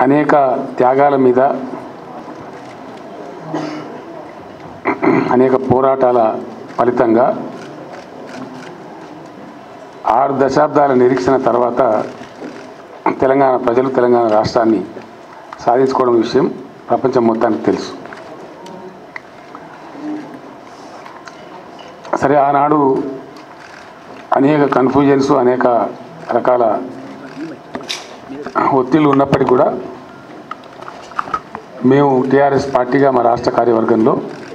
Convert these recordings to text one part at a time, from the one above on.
అనేక త్యాగాల మీద అనేక పోరాటాల ఫలితంగా ఆరు దశాబ్దాల నిరీక్షణ తర్వాత తెలంగాణ ప్రజలు తెలంగాణ రాష్ట్రాన్ని సాధించుకోవడం విషయం ప్రపంచం మొత్తానికి తెలుసు సరే ఆనాడు అనేక కన్ఫ్యూజన్స్ అనేక రకాల ఒత్తిళ్ళు ఉన్నప్పటికీ కూడా మేము టీఆర్ఎస్ పార్టీగా మా రాష్ట్ర కార్యవర్గంలో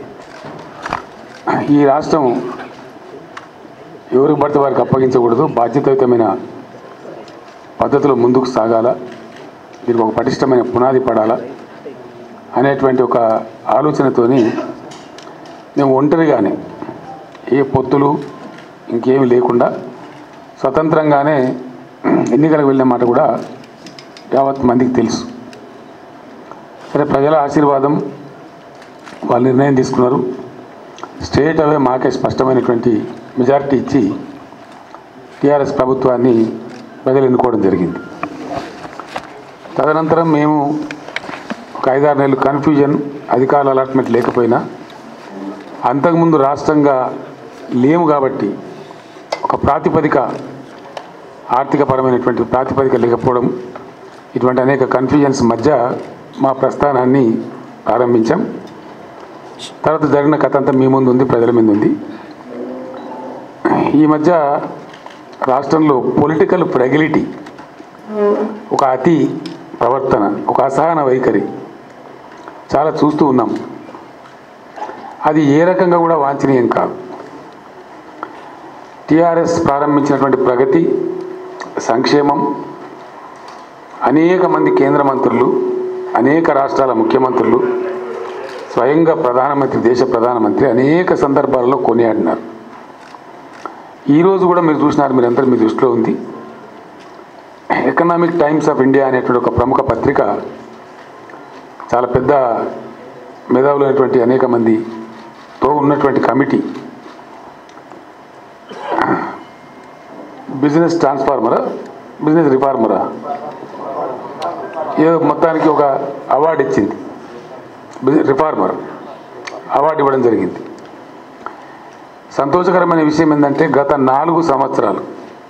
ఈ రాష్ట్రం ఎవరికి పడితే వారికి అప్పగించకూడదు బాధ్యతాయుతమైన పద్ధతిలో ముందుకు సాగాల దీనికి ఒక పటిష్టమైన పునాది పడాలా అనేటువంటి ఒక ఆలోచనతోని మేము ఒంటరిగానే ఏ పొత్తులు ఇంకేమి లేకుండా స్వతంత్రంగానే ఎన్నికలకు వెళ్ళిన మాట కూడా యావత్ మందికి తెలుసు సరే ప్రజల ఆశీర్వాదం వాళ్ళు నిర్ణయం తీసుకున్నారు స్టేట్ అవే మాకే స్పష్టమైనటువంటి మెజారిటీ ఇచ్చి టీఆర్ఎస్ ప్రభుత్వాన్ని ప్రజలు ఎన్నుకోవడం జరిగింది తదనంతరం మేము ఒక ఐదారు నెలలు కన్ఫ్యూజన్ అధికారుల అలాట్మెంట్ లేకపోయినా అంతకుముందు రాష్ట్రంగా లేము కాబట్టి ఒక ప్రాతిపదిక ఆర్థికపరమైనటువంటి ప్రాతిపదిక లేకపోవడం ఇటువంటి అనేక కన్ఫ్యూజన్స్ మధ్య మా ప్రస్థానాన్ని ప్రారంభించాం తర్వాత జరిగిన కథ అంతా మీ ముందు ఉంది ప్రజల మీద ఉంది ఈ మధ్య రాష్ట్రంలో పొలిటికల్ ఫ్రెగిలిటీ ఒక అతి ప్రవర్తన ఒక అసహన వైఖరి చాలా చూస్తూ ఉన్నాం అది ఏ రకంగా కూడా వాంఛనీయం కాదు టీఆర్ఎస్ ప్రారంభించినటువంటి ప్రగతి సంక్షేమం అనేక మంది కేంద్ర మంత్రులు అనేక రాష్ట్రాల ముఖ్యమంత్రులు స్వయంగా ప్రధానమంత్రి దేశ ప్రధానమంత్రి అనేక సందర్భాల్లో కొనియాడినారు ఈరోజు కూడా మీరు చూసినారు మీరందరూ మీ దృష్టిలో ఉంది ఎకనామిక్ టైమ్స్ ఆఫ్ ఇండియా అనేటువంటి ఒక ప్రముఖ పత్రిక చాలా పెద్ద మేధావులైనటువంటి అనేక మందితో ఉన్నటువంటి కమిటీ బిజినెస్ ట్రాన్స్ఫార్మరా బిజినెస్ రిఫార్మరా ఏదో మొత్తానికి ఒక అవార్డు ఇచ్చింది బిజి- రిఫార్మర్ అవార్డు ఇవ్వడం జరిగింది సంతోషకరమైన విషయం ఏంటంటే గత నాలుగు సంవత్సరాలు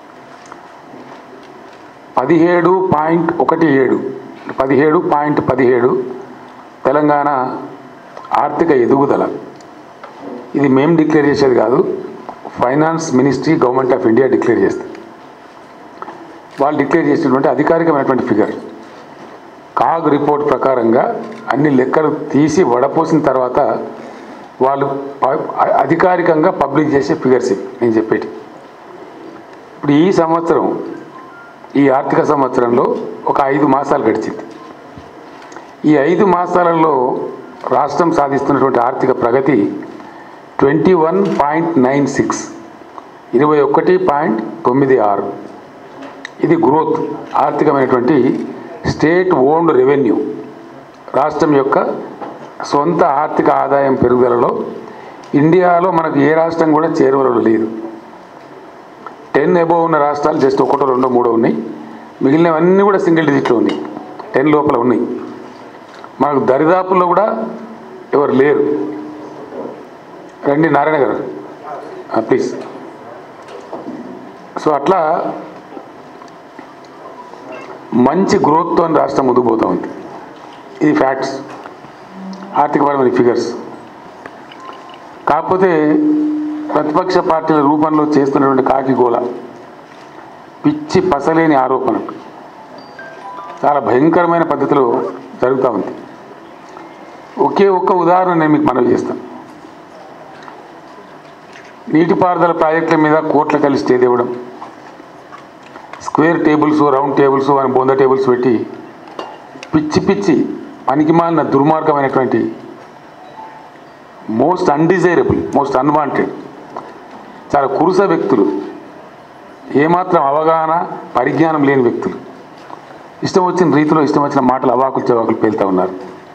పదిహేడు పాయింట్ ఒకటి ఏడు పదిహేడు పాయింట్ పదిహేడు తెలంగాణ ఆర్థిక ఎదుగుదల ఇది మేము డిక్లేర్ చేసేది కాదు finance ministry government of India declare చేస్తుంది వాళ్ళు డిక్లేర్ చేసినటువంటి అధికారికమైనటువంటి ఫిగర్ కాగ్ రిపోర్ట్ ప్రకారంగా అన్ని లెక్కలు తీసి వడపోసిన తర్వాత వాళ్ళు ప- అ- అధికారికంగా పబ్లిక్ చేసే ఫిగర్స్ ఇవి నేను చెప్పేటి ఇప్పుడు ఈ సంవత్సరం ఈ ఆర్థిక సంవత్సరంలో ఒక ఐదు మాసాలు గడిచింది ఈ ఐదు మాసాలలో రాష్ట్రం సాధిస్తున్నటువంటి ఆర్థిక ప్రగతి twenty one point nine six ఇరవై ఒకటి పాయింట్ తొమ్మిది ఆరు ఇది గ్రోత్ ఆర్థికమైనటువంటి స్టేట్ ఓన్డ్ రెవెన్యూ రాష్ట్రం యొక్క సొంత ఆర్థిక ఆదాయం పెరుగుదలలో ఇండియాలో మనకు ఏ రాష్ట్రం కూడా చేరువలో లేదు టెన్ అబోవ్ ఉన్న రాష్ట్రాలు జస్ట్ ఒకటో రెండో మూడో ఉన్నాయి మిగిలినవన్నీ కూడా సింగిల్ డిజిట్లో ఉన్నాయి టెన్ లోపల ఉన్నాయి మనకు దరిదాపుల్లో కూడా ఎవరు లేరు రండి నారాయణ గారు ప్లీజ్ సో అట్లా మంచి గ్రోత్తో రాష్ట్రం ముందుకు పోతూ ఉంది ఇది ఫ్యాక్ట్స్ ఆర్థికపరమైన ఫిగర్స్ కాకపోతే ప్రతిపక్ష పార్టీల రూపంలో చేస్తున్నటువంటి కాకిగోల పిచ్చి పసలేని ఆరోపణలు చాలా భయంకరమైన పద్ధతిలో జరుగుతూ ఉంది ఒకే ఒక్క ఉదాహరణ నేను మీకు మనవి చేస్తాను నీటిపారుదల ప్రాజెక్టుల మీద కోట్ల కలిసి స్టే ఇవ్వడం స్క్వేర్ టేబుల్స్ రౌండ్ టేబుల్స్ అని బొంద టేబుల్స్ పెట్టి పిచ్చి పిచ్చి పనికిమాలిన దుర్మార్గమైనటువంటి మోస్ట్ అన్డిజైరబుల్ మోస్ట్ అన్వాంటెడ్ చాలా కురుస వ్యక్తులు ఏమాత్రం అవగాహన పరిజ్ఞానం లేని వ్యక్తులు ఇష్టం వచ్చిన రీతిలో ఇష్టం వచ్చిన మాటలు అవాకులు చవాకులు పేలుతూ ఉన్నారు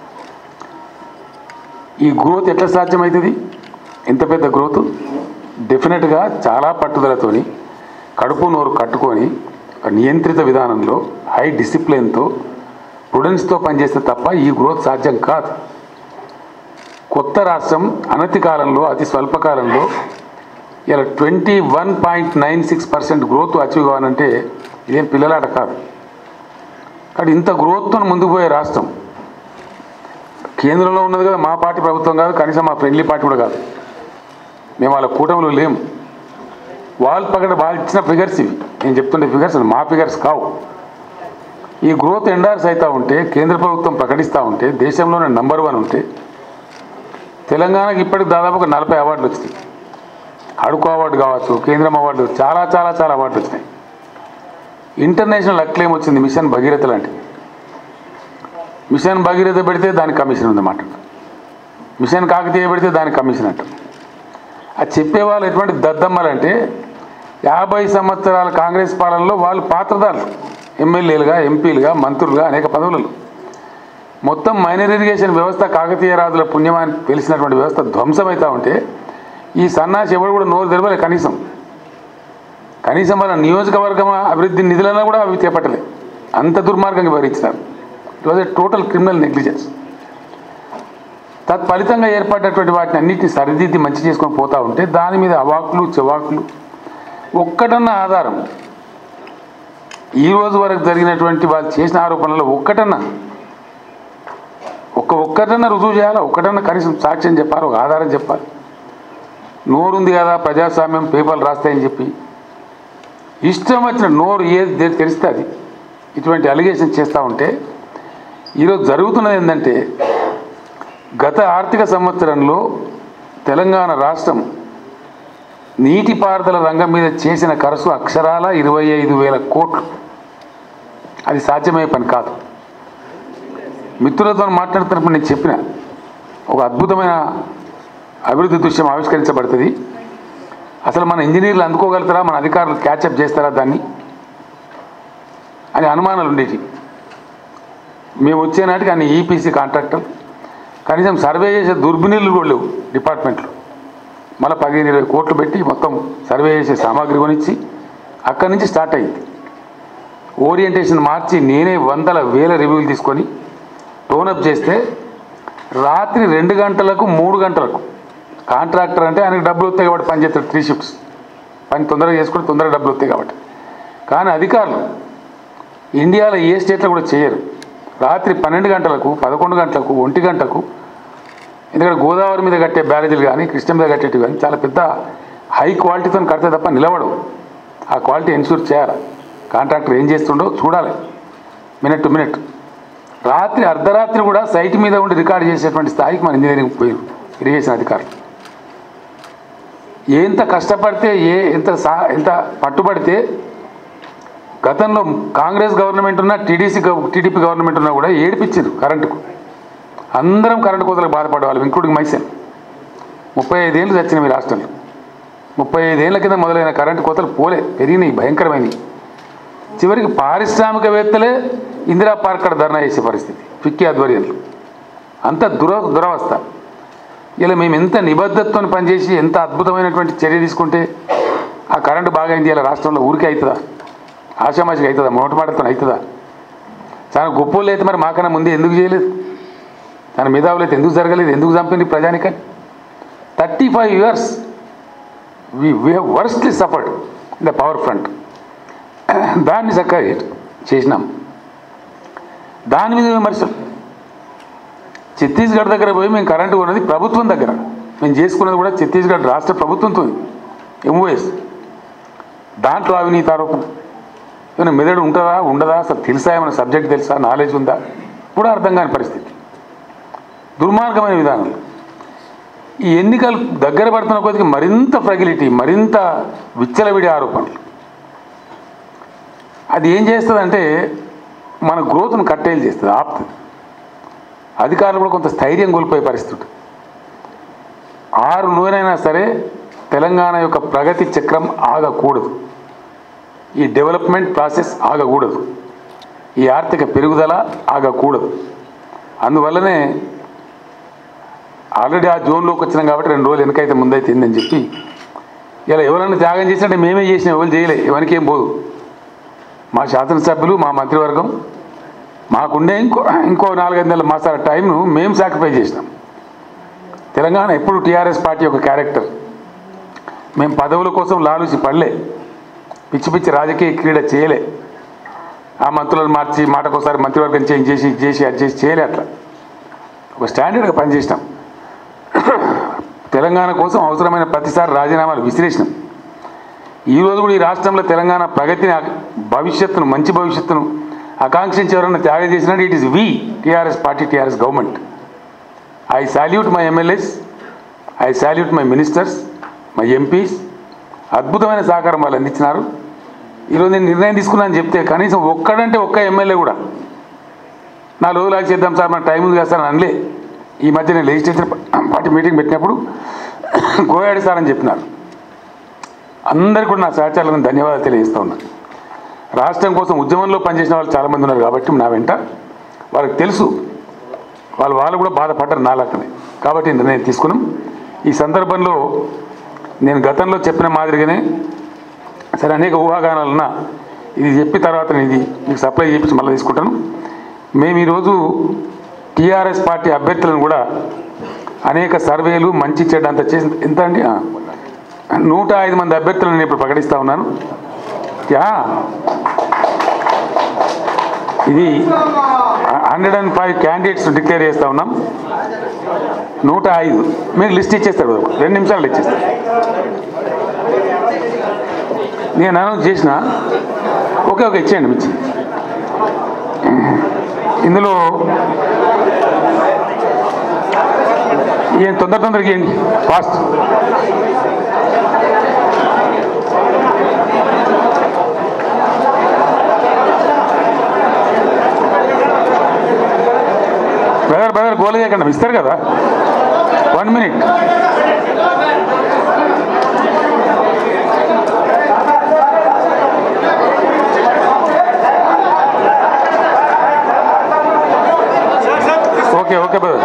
ఈ గ్రోత్ ఎట్లా సాధ్యమవుతుంది ఇంత పెద్ద గ్రోత్ డెఫినెట్గా చాలా పట్టుదలతోని కడుపు నోరు కట్టుకొని ఒక నియంత్రిత విధానంలో హై డిసిప్లిన్తో ప్రుడెన్స్తో పనిచేస్తే తప్ప ఈ గ్రోత్ సాధ్యం కాదు కొత్త రాష్ట్రం అనతి కాలంలో అతి స్వల్ప కాలంలో ఇలా twenty one point nine six percent growth achieve కావాలంటే ఇదేం పిల్లలాట కాదు కాబట్టి ఇంత గ్రోత్తో ముందుకు పోయే రాష్ట్రం కేంద్రంలో ఉన్నది కదా మా పార్టీ ప్రభుత్వం కాదు కనీసం మా ఫ్రెండ్లీ పార్టీ కూడా కాదు మేము వాళ్ళ కూటమిలో లేము వాళ్ళు పక్కన వాళ్ళు ఇచ్చిన ఫిగర్స్ ఇవి నేను చెప్తుండే ఫిగర్స్ మా ఫిగర్స్ కావు ఈ గ్రోత్ ఎండార్స్ అవుతూ ఉంటే కేంద్ర ప్రభుత్వం ప్రకటిస్తూ ఉంటే దేశంలోనే నంబర్ వన్ ఉంటే తెలంగాణకి ఇప్పటికి దాదాపు ఒక నలభై అవార్డులు వచ్చినాయి అడుకు అవార్డు కావచ్చు కేంద్రం అవార్డు చాలా చాలా చాలా అవార్డులు వచ్చినాయి ఇంటర్నేషనల్ అక్లెయిమ్ వచ్చింది మిషన్ భగీరథ లాంటిది మిషన్ భగీరథ పెడితే దానికి కమిషన్ ఉందన్నమాట మిషన్ కాకతీయ పెడితే దానికి కమిషన్ అంట అది చెప్పేవాళ్ళు ఎటువంటి దద్దమ్మలంటే యాభై సంవత్సరాల కాంగ్రెస్ పాలనలో వాళ్ళు పాత్రదారులు ఎమ్మెల్యేలుగా ఎంపీలుగా మంత్రులుగా అనేక పదవులలో మొత్తం మైనర్ ఇరిగేషన్ వ్యవస్థ కాకతీయ రాజుల పుణ్యమాని తెలిసినటువంటి వ్యవస్థ ధ్వంసమవుతా ఉంటే ఈ సన్నాసి ఎవడు కూడా నోరు తెరవలే కనీసం కనీసం వాళ్ళ నియోజకవర్గం అభివృద్ధి నిధులను కూడా అవి చేపట్టలే అంత దుర్మార్గంగా వివరించినారు it was a total criminal negligence తత్ఫలితంగా ఏర్పడినటువంటి వాటిని అన్నిటిని సరిదిద్ది మంచి చేసుకొని పోతా ఉంటే దాని మీద అవాకులు చెవాకులు ఒక్కటన్న ఆధారం ఈ రోజు వరకు జరిగినటువంటి వాళ్ళు చేసిన ఆరోపణలలో ఒక్కటన్నా ఒక్క ఒక్కటన్నా రుజువు చేయాలా ఒక్కటన్నా కనీసం సాక్ష్యం చెప్పాలి ఒక ఆధారం చెప్పాలి నోరుంది కదా ప్రజాస్వామ్యం పేపర్లు రాస్తాయని చెప్పి ఇష్టం వచ్చిన నోరు ఏది తె- తెలిస్తే అది ఇటువంటి అలిగేషన్ చేస్తూ ఉంటే ఈరోజు జరుగుతున్నది ఏంటంటే గత ఆర్థిక సంవత్సరంలో తెలంగాణ రాష్ట్రం నీటిపారుదల రంగం మీద చేసిన ఖర్చు అక్షరాల ఇరవై ఐదు వేల కోట్లు అది సాధ్యమయ్యే పని కాదు మిత్రులతో మాట్లాడుతున్నప్పుడు నేను చెప్పిన ఒక అద్భుతమైన అభివృద్ధి దృశ్యం ఆవిష్కరించబడుతుంది అసలు మన ఇంజనీర్లు అందుకోగలుగుతారా మన అధికారులు క్యాచప్ చేస్తారా దాన్ని అని అనుమానాలు ఉండేవి మేము వచ్చే నాటికి అన్ని ఈపీసీ కాంట్రాక్టర్ కనీసం సర్వే చేసే దుర్బినీళ్ళు కూడా లేవు డిపార్ట్మెంట్లో మళ్ళీ పదిహేను ఇరవై కోట్లు పెట్టి మొత్తం సర్వే చేసే సామాగ్రి కొనిచ్చి అక్కడి నుంచి స్టార్ట్ అయ్యింది ఓరియంటేషన్ మార్చి నేనే వందల వేల రివ్యూలు తీసుకొని టోనప్ చేస్తే రాత్రి రెండు గంటలకు మూడు గంటలకు కాంట్రాక్టర్ అంటే ఆయనకు డబ్బులు వస్తాయి కాబట్టి పని చేస్తాడు త్రీ షిఫ్ట్స్ పని తొందరగా చేసుకుంటే తొందరగా డబ్బులు వస్తాయి కాబట్టి కానీ అధికారులు ఇండియాలో ఏ స్టేట్లో కూడా చేయరు రాత్రి పన్నెండు గంటలకు పదకొండు గంటలకు ఒంటి గంటకు ఎందుకంటే గోదావరి మీద కట్టే బ్యారేజీలు కానీ కృష్ణ మీద కట్టేటివి కానీ చాలా పెద్ద హై క్వాలిటీతో కడితే తప్ప నిలబడవు ఆ క్వాలిటీ ఎన్షూర్ చేయాలి కాంట్రాక్టర్ ఏం చేస్తుండో చూడాలి మినిట్ టు మినిట్ రాత్రి అర్ధరాత్రి కూడా సైట్ మీద ఉండి రికార్డ్ చేసేటువంటి స్థాయికి మన ఇంజనీరింగ్ పోయారు ఇరిగేషన్ అధికారులు ఎంత కష్టపడితే ఏ ఎంత సా ఎంత పట్టుబడితే గతంలో కాంగ్రెస్ గవర్నమెంట్ ఉన్నా టీడీసీ టీడీపీ గవర్నమెంట్ ఉన్నా కూడా ఏడిపించారు కరెంటుకు అందరం కరెంటు కోతలకు బాధపడేవాళ్ళం ఇంక్లూడింగ్ మైసెల్ ముప్పై ఐదేళ్ళు చచ్చిన మీ రాష్ట్రంలో ముప్పై ఐదేళ్ల కింద మొదలైన కరెంటు కోతలు పోలే పెరిగినాయి భయంకరమైనవి చివరికి పారిశ్రామికవేత్తలే ఇందిరా పార్క్ కాడ ధర్నా చేసే పరిస్థితి ఫిక్కీ ఆధ్వర్యంలో అంత దుర దురవస్థ ఇలా మేము ఎంత నిబద్ధతతో పనిచేసి ఎంత అద్భుతమైనటువంటి చర్య తీసుకుంటే ఆ కరెంటు బాగా అయింది ఇలా రాష్ట్రంలో ఊరికే అవుతుందా ఆషామాషిగా అవుతుందా నోటమాటతో అవుతుందా చాలా గొప్పోళ్ళు అయితే మరి మాకన్నా ముందే ఎందుకు చేయలేదు తన మేధావులు అయితే ఎందుకు జరగలేదు ఎందుకు చంపింది ప్రజానికని thirty five years we we have worstly suffered in the power front దాన్ని చక్కగా చేసినాం దాని మీద విమర్శలు ఛత్తీస్గఢ్ దగ్గర పోయి మేము కరెంటు కొన్నది ప్రభుత్వం దగ్గర మేము చేసుకున్నది కూడా ఛత్తీస్గఢ్ రాష్ట్ర ప్రభుత్వంతో ఎంఓఎస్ దాంట్లో అవినీతి ఆరోపణ ఏమైనా మెదడు ఉంటుందా ఉండదా అసలు తెలుసా ఏమైనా సబ్జెక్ట్ తెలుసా నాలెడ్జ్ ఉందా కూడా అర్థం కాని పరిస్థితి దుర్మార్గమైన విధానం ఈ ఎన్నికలు దగ్గర పడుతున్న కొద్దికి మరింత ఫ్రగిలిటీ మరింత విచ్చలవిడి ఆరోపణలు అది ఏం చేస్తుందంటే మన గ్రోత్ను కట్టేలు చేస్తుంది ఆపుతుంది అధికారులు కూడా కొంత స్థైర్యం కోల్పోయే పరిస్థితి ఉంటుంది. ఆరు నూనైనా సరే తెలంగాణ యొక్క ప్రగతి చక్రం ఆగకూడదు ఈ డెవలప్మెంట్ ప్రాసెస్ ఆగకూడదు ఈ ఆర్థిక పెరుగుదల ఆగకూడదు అందువల్లనే ఆల్రెడీ ఆ జోన్లోకి వచ్చినాం కాబట్టి రెండు రోజులు వెనకైతే ముందైతే ఏందని చెప్పి ఇలా ఎవరైనా త్యాగం చేసినట్టే మేమే చేసినాం ఎవరు చేయలే ఎవరికి ఏం పోదు మా శాసనసభ్యులు మా మంత్రివర్గం మాకుండే ఇంకో ఇంకో నాలుగైదు నెలల మాసాల టైంను మేము సాక్రిఫైస్ చేసినాం తెలంగాణ ఎప్పుడు టీఆర్ఎస్ పార్టీ యొక్క క్యారెక్టర్ మేము పదవుల కోసం లాలూచి పడలే పిచ్చి పిచ్చి రాజకీయ క్రీడ చేయలే ఆ మంత్రులను మార్చి మాటకోసారి మంత్రివర్గం చేంజ్ చేసి ఇది చేసి అది చేసి చేయలే అట్లా ఒక స్టాండర్డ్గా పనిచేసినాం తెలంగాణ కోసం అవసరమైన ప్రతిసారి రాజీనామాలు విసిరేసినాం ఈ రోజు కూడా ఈ రాష్ట్రంలో తెలంగాణ ప్రగతిని ఆ- భవిష్యత్తును మంచి భవిష్యత్తును ఆకాంక్షించి ఎవరైనా త్యాగం చేసినట్టు it is we TRS party TRS government I salute my MLAs I salute my ministers my MPs అద్భుతమైన సహకారం వాళ్ళు అందించినారు ఈరోజు నేను నిర్ణయం తీసుకున్నాను చెప్తే కనీసం ఒక్కడంటే ఒక్క ఎమ్మెల్యే కూడా నా రోజులు ఆగి చేద్దాం సార్ మన టైం ఉంది కదా సార్ అని అనలే ఈ మధ్య నేను లెజిస్లేచర్ పార్టీ మీటింగ్ పెట్టినప్పుడు గోయాడి సార్ అని చెప్పినారు అందరికీ కూడా నా సహచరులకు ధన్యవాదాలు తెలియజేస్తూ ఉన్నా రాష్ట్రం కోసం ఉద్యమంలో పనిచేసిన వాళ్ళు చాలామంది ఉన్నారు కాబట్టి నా వెంట వాళ్ళకి తెలుసు వాళ్ళు వాళ్ళు కూడా బాధపడ్డారు నాలక్కనే కాబట్టి నిర్ణయం తీసుకున్నాం ఈ సందర్భంలో నేను గతంలో చెప్పిన మాదిరిగానే సరే అనేక ఊహాగానాలున్నా ఇది చెప్పిన తర్వాత నేను ఇది మీకు సప్లై చేయించి మళ్ళీ తీసుకుంటాను మేము ఈరోజు టీఆర్ఎస్ పార్టీ అభ్యర్థులను కూడా అనేక సర్వేలు మంచి చెడ్డ అంత చేసి ఎంత అండి ఆ, నూట ఐదు మంది అభ్యర్థులను నేను ఇప్పుడు ప్రకటిస్తా ఉన్నాను యా ఇది hundred and five candidates declare చేస్తా ఉన్నాం నూట ఐదు మీకు లిస్ట్ ఇచ్చేస్తాడు రెండు నిమిషాలు ఇచ్చేస్తాడు నేను అనౌన్స్ చేసిన ఓకే ఓకే ఇచ్చేయండి మిచ్చి ఇందులో ఏం తొందర తొందరగా ఇవ్వండి ఫాస్ట్ బ్రదర్ బ్రదర్ గోల చేయకండి ఇస్తారు కదా one minute okay okay brother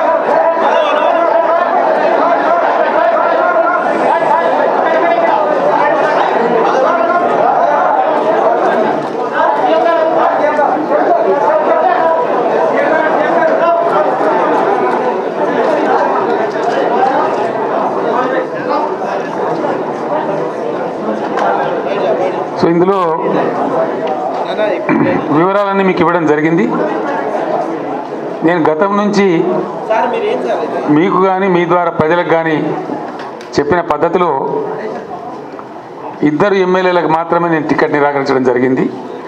so ఇందులో వివరాలన్నీ మీకు ఇవ్వడం జరిగింది నేను గతం నుంచి మీకు కానీ మీ ద్వారా ప్రజలకు కానీ చెప్పిన పద్ధతిలో ఇద్దరు ఎమ్మెల్యేలకు మాత్రమే నేను టికెట్ నిరాకరించడం జరిగింది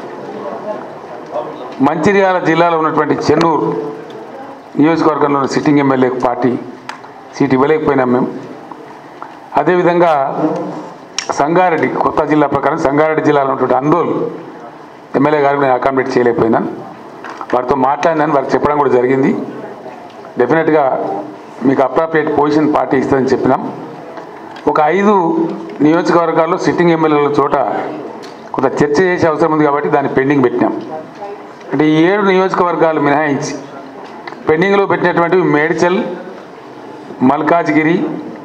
మంచిర్యాల జిల్లాలో ఉన్నటువంటి చెన్నూరు నియోజకవర్గంలో ఉన్న సిట్టింగ్ ఎమ్మెల్యే పార్టీ సీట్ ఇవ్వలేకపోయినాం మేము అదేవిధంగా సంగారెడ్డి కొత్త జిల్లా ప్రకారం సంగారెడ్డి జిల్లాలో ఉన్నటువంటి అందోల్ ఎమ్మెల్యే గారికి నేను అకామిడేట్ చేయలేకపోయినాను వారితో మాట్లాడినాను వారికి చెప్పడం కూడా జరిగింది డెఫినెట్గా మీకు అప్రాప్రియేట్ పొజిషన్ పార్టీ ఇస్తుందని చెప్పినాం ఒక ఐదు నియోజకవర్గాల్లో సిట్టింగ్ ఎమ్మెల్యేల చోట కొంత చర్చ చేసే అవసరం ఉంది కాబట్టి దాన్ని పెండింగ్ పెట్టినాం అంటే ఈ ఏడు నియోజకవర్గాలు మినహాయించి పెండింగ్లో పెట్టినటువంటివి మేడ్చల్ మల్కాజ్గిరి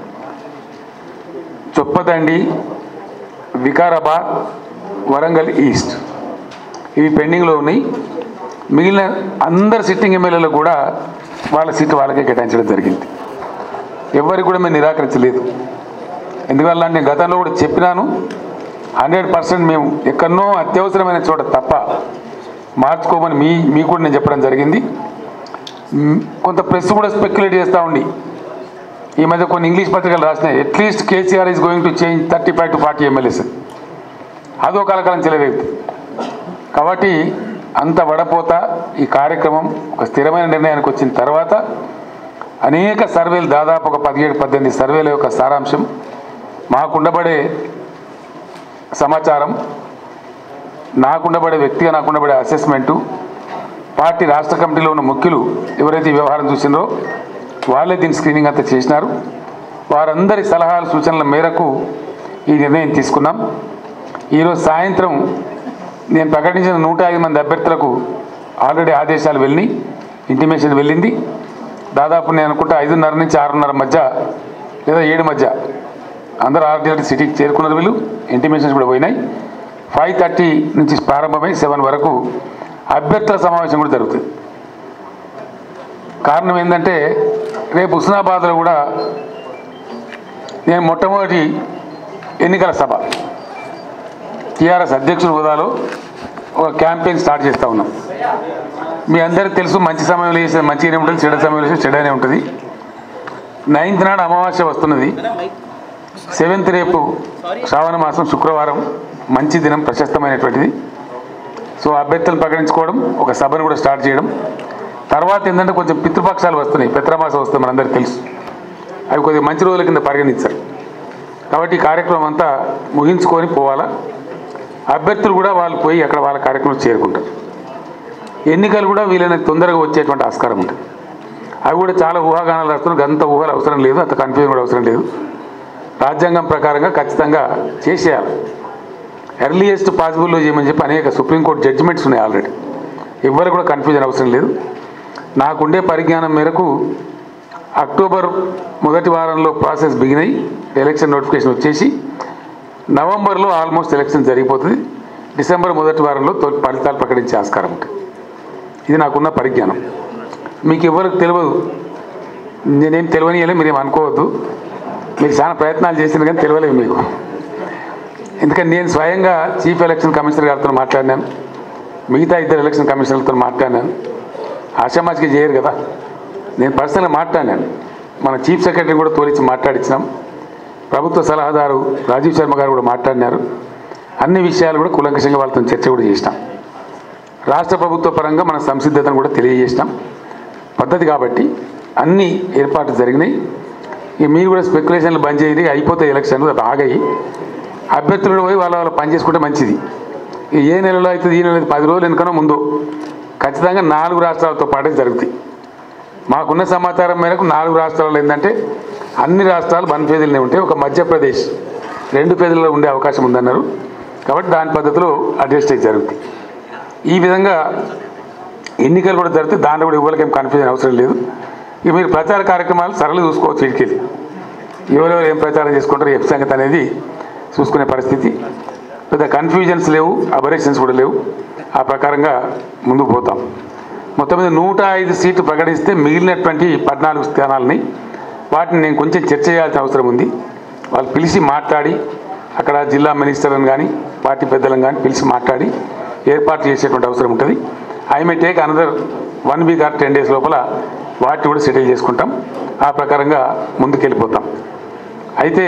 చొప్పదండి వికారాబాద్ వరంగల్ ఈస్ట్ ఇవి పెండింగ్లో ఉన్నాయి మిగిలిన అందరు సిట్టింగ్ ఎమ్మెల్యేలు కూడా వాళ్ళ సీటు వాళ్ళకే కేటాయించడం జరిగింది ఎవరికి కూడా మేము నిరాకరించలేదు ఎందువల్ల అంటే నేను గతంలో కూడా చెప్పినాను హండ్రెడ్ పర్సెంట్ మేము ఎక్కడనో అత్యవసరమైన చోట తప్ప మార్చుకోమని మీ మీకు కూడా నేను చెప్పడం జరిగింది మ్, కొంత ప్రెస్ కూడా స్పెక్యులేట్ చేస్తూ ఉండి ఈ మధ్య కొన్ని ఇంగ్లీష్ పత్రికలు రాసినాయి at least KCR is going to change thirty five to forty MLAs అదో కలకాలం చెలవేది కాబట్టి అంత వడపోత ఈ కార్యక్రమం ఒక స్థిరమైన నిర్ణయానికి వచ్చిన తర్వాత అనేక సర్వేలు దాదాపు ఒక పదిహేడు పద్దెనిమిది సర్వేల యొక్క సారాంశం మాకుండబడే సమాచారం నాకుండబడే వ్యక్తిగా నాకుండబడే అసెస్మెంటు పార్టీ రాష్ట్ర కమిటీలో ఉన్న ముఖ్యులు ఎవరైతే ఈ వ్యవహారం చూసినారో వాళ్ళే దీని స్క్రీనింగ్ అంతా చేసినారు వారందరి సలహాలు సూచనల మేరకు ఈ నిర్ణయం తీసుకున్నాం ఈరోజు సాయంత్రం నేను ప్రకటించిన నూట ఐదు మంది అభ్యర్థులకు ఆల్రెడీ ఆదేశాలు వెళ్ళినాయి ఇంటిమేషన్ వెళ్ళింది దాదాపు నేను అనుకుంటా ఐదున్నర నుంచి ఆరున్నర మధ్య లేదా ఏడు మధ్య అందరూ ఆర్డీ సిటీకి చేరుకున్నారు వీళ్ళు ఇంటిమేషన్స్ కూడా పోయినాయి ఫైవ్ థర్టీ నుంచి ప్రారంభమై సెవెన్ వరకు అభ్యర్థుల సమావేశం కూడా జరుగుతుంది కారణం ఏంటంటే రేపు హుస్నాబాద్లో కూడా నేను మొట్టమొదటి ఎన్నికల సభ టీఆర్ఎస్ అధ్యక్షుడు హోదాలో ఒక క్యాంపెయిన్ స్టార్ట్ చేస్తూ ఉన్నాం మీ అందరికీ తెలుసు మంచి సమయంలో చేసే మంచిగానే ఉంటుంది చెడ్డ సమయంలో చేసే చెడ్డనే ఉంటుంది నైన్త్ నాడు అమావాస్య వస్తున్నది సెవెంత్ రేపు శ్రావణ మాసం శుక్రవారం మంచి దినం ప్రశస్తమైనటువంటిది సో అభ్యర్థులను ప్రకటించుకోవడం ఒక సభను కూడా స్టార్ట్ చేయడం తర్వాత ఏంటంటే కొంచెం పితృపక్షాలు వస్తున్నాయి పిత్రమాసం వస్తుంది మనందరికీ తెలుసు అవి కొద్దిగా మంచి రోజుల కింద పరిగణించారు కాబట్టి ఈ కార్యక్రమం అంతా ముగించుకొని పోవాలా అభ్యర్థులు కూడా వాళ్ళు పోయి అక్కడ వాళ్ళ కార్యక్రమం చేరుకుంటారు ఎన్నికలు కూడా వీలైనంత తొందరగా వచ్చేటువంటి ఆస్కారం ఉంటుంది అవి కూడా చాలా ఊహాగానాలు రాస్తున్నారు అంత ఊహలు అవసరం లేదు అంత కన్ఫ్యూజన్ కూడా అవసరం లేదు రాజ్యాంగం ప్రకారంగా ఖచ్చితంగా చేసేయాలి ఎర్లియెస్ట్ పాసిబుల్లో చేయమని చెప్పి అనేక సుప్రీంకోర్టు జడ్జిమెంట్స్ ఉన్నాయి ఆల్రెడీ ఎవ్వరు కూడా కన్ఫ్యూజన్ అవసరం లేదు నాకుండే పరిజ్ఞానం మేరకు అక్టోబర్ మొదటి వారంలో ప్రాసెస్ బిగిన్ అయ్యి ఎలక్షన్ నోటిఫికేషన్ వచ్చేసి నవంబర్లో ఆల్మోస్ట్ ఎలక్షన్ జరిగిపోతుంది డిసెంబర్ మొదటి వారంలో తొలి ఫలితాలు ప్రకటించే ఆస్కారం ఉంటుంది ఇది నాకున్న పరిజ్ఞానం మీకు ఎవరికి తెలియదు నేనేం తెలియనియలే మీరేం అనుకోవద్దు మీరు చాలా ప్రయత్నాలు చేసిన కానీ తెలియలేదు మీకు ఎందుకంటే నేను స్వయంగా చీఫ్ ఎలక్షన్ కమిషనర్ గారితో మాట్లాడినాను మిగతా ఇద్దరు ఎలక్షన్ కమిషనర్లతో మాట్లాడినాను ఆషామాజికి చేయరు కదా నేను పర్సనల్గా మాట్లాడినాను మన చీఫ్ సెక్రటరీ కూడా తోలిచ్చి మాట్లాడించినాం ప్రభుత్వ సలహాదారు రాజీవ్ శర్మ గారు కూడా మాట్లాడినారు అన్ని విషయాలు కూడా కూలంకషంగా వాళ్ళతో చర్చ కూడా చేసినాం రాష్ట్ర ప్రభుత్వ పరంగా మన సంసిద్ధతను కూడా తెలియజేసినాం పద్ధతి కాబట్టి అన్ని ఏర్పాట్లు జరిగినాయి ఇక మీరు కూడా స్పెక్యులేషన్లు బంద్ చేయండి అయిపోతాయి ఎలక్షన్లు అది ఆగాయి అభ్యర్థులు కూడా పోయి వాళ్ళ వాళ్ళ పని చేసుకుంటే మంచిది ఇక ఏ నెలలో అవుతుంది ఈ నెల పది రోజులు ఎందుకనో ముందు ఖచ్చితంగా నాలుగు రాష్ట్రాలతో పాటే జరుగుతాయి మాకున్న సమాచారం మేరకు నాలుగు రాష్ట్రాల్లో ఏంటంటే అన్ని రాష్ట్రాలు వన్ ఫేజీలనే ఉంటాయి ఒక మధ్యప్రదేశ్ రెండు ఫేజీల్లో ఉండే అవకాశం ఉందన్నారు కాబట్టి దాని పద్ధతిలో అడ్జస్ట్ అయ్యి జరుగుతాయి ఈ విధంగా ఎన్నికలు కూడా జరిగితే దాంట్లో కూడా ఎవరికి ఏం కన్ఫ్యూజన్ అవసరం లేదు ఇక మీరు ప్రచార కార్యక్రమాలు సరళ చూసుకోవచ్చు ఇటుకెళ్ళి ఎవరెవరు ఏం ప్రచారం చేసుకుంటారు ఏ సంగతి అనేది చూసుకునే పరిస్థితి పెద్ద కన్ఫ్యూజన్స్ లేవు అబరేషన్స్ కూడా లేవు ఆ ప్రకారంగా ముందుకు పోతాం మొత్తం మీద నూట ఐదు సీట్లు ప్రకటిస్తే మిగిలినటువంటి పద్నాలుగు స్థానాలని వాటిని నేను కొంచెం చర్చ చేయాల్సిన అవసరం ఉంది వాళ్ళు పిలిచి మాట్లాడి అక్కడ జిల్లా మినిస్టర్లను కానీ పార్టీ పెద్దలను కానీ పిలిచి మాట్లాడి ఏర్పాటు చేసేటువంటి అవసరం ఉంటుంది I may take another one week or ten days లోపల వాటిని కూడా సెటిల్ చేసుకుంటాం ఆ ప్రకారంగా ముందుకెళ్ళిపోతాం అయితే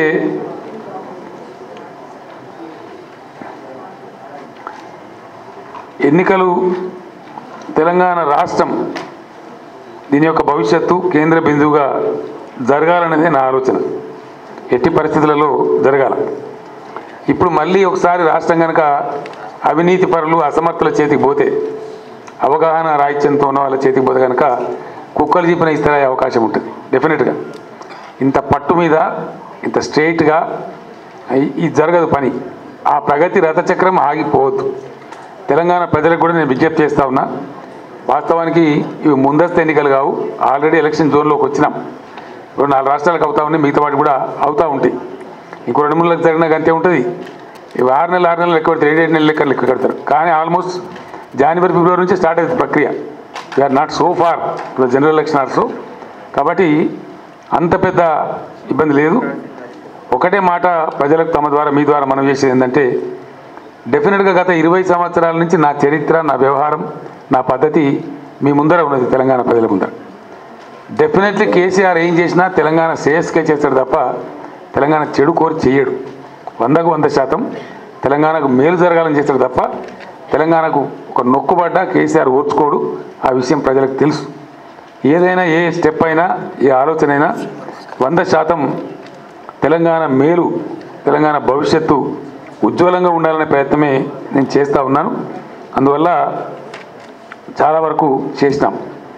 ఎన్నికలు తెలంగాణ రాష్ట్రం దీని యొక్క భవిష్యత్తు కేంద్ర బిందువుగా జరగాలనేదే నా ఆలోచన ఎట్టి పరిస్థితులలో జరగాల ఇప్పుడు మళ్ళీ ఒకసారి రాష్ట్రం కనుక అవినీతి పరులు అసమర్థుల చేతికి పోతే అవగాహన రాహిత్యంతో ఉన్న వాళ్ళ చేతికి పోతే కనుక కుక్కలు చెప్పిన ఇస్తారే అవకాశం ఉంటుంది డెఫినెట్గా ఇంత పట్టు మీద ఇంత స్ట్రైట్గా ఇది జరగదు పని ఆ ప్రగతి రథచక్రం ఆగిపోవద్దు తెలంగాణ ప్రజలకు కూడా నేను విజ్ఞప్తి చేస్తా ఉన్నా వాస్తవానికి ఇవి ముందస్తు ఎన్నికలు కావు ఆల్రెడీ ఎలక్షన్ జోన్లోకి వచ్చినాం రెండు నాలుగు రాష్ట్రాలకు అవుతా ఉన్నాయి మిగతా వాటి కూడా అవుతూ ఉంటాయి ఇంకో రెండు మూడు జరిగినా అంతే ఉంటుంది ఇవి ఆరు నెలలు ఆరు నెలలు లెక్క పెడతారు ఏడు ఏడు నెలలు లెక్క లెక్క కడతారు కానీ ఆల్మోస్ట్ జనవరి ఫిబ్రవరి నుంచి స్టార్ట్ అవుతుంది ప్రక్రియ we are not so far to general election also కాబట్టి అంత పెద్ద ఇబ్బంది లేదు ఒకటే మాట ప్రజలకు తమ ద్వారా మీ ద్వారా మనం చేసేది ఏంటంటే డెఫినెట్గా గత ఇరవై సంవత్సరాల నుంచి నా చరిత్ర నా వ్యవహారం నా పద్ధతి మీ ముందర ఉన్నది తెలంగాణ ప్రజల ముందర డెఫినెట్లీ కేసీఆర్ ఏం చేసినా తెలంగాణ శ్రేయస్కే చేస్తాడు తప్ప తెలంగాణ చెడు కోరి చేయడు వందకు వంద శాతం తెలంగాణకు మేలు జరగాలని చేస్తాడు తప్ప తెలంగాణకు ఒక నొక్కుబడ్డ కేసీఆర్ ఓర్చుకోడు ఆ విషయం ప్రజలకు తెలుసు ఏదైనా ఏ స్టెప్ అయినా ఏ ఆలోచన అయినా వంద శాతం తెలంగాణ మేలు తెలంగాణ భవిష్యత్తు ఉజ్వలంగా ఉండాలనే ప్రయత్నమే నేను చేస్తూ ఉన్నాను అందువల్ల చాలా వరకు చేసినాం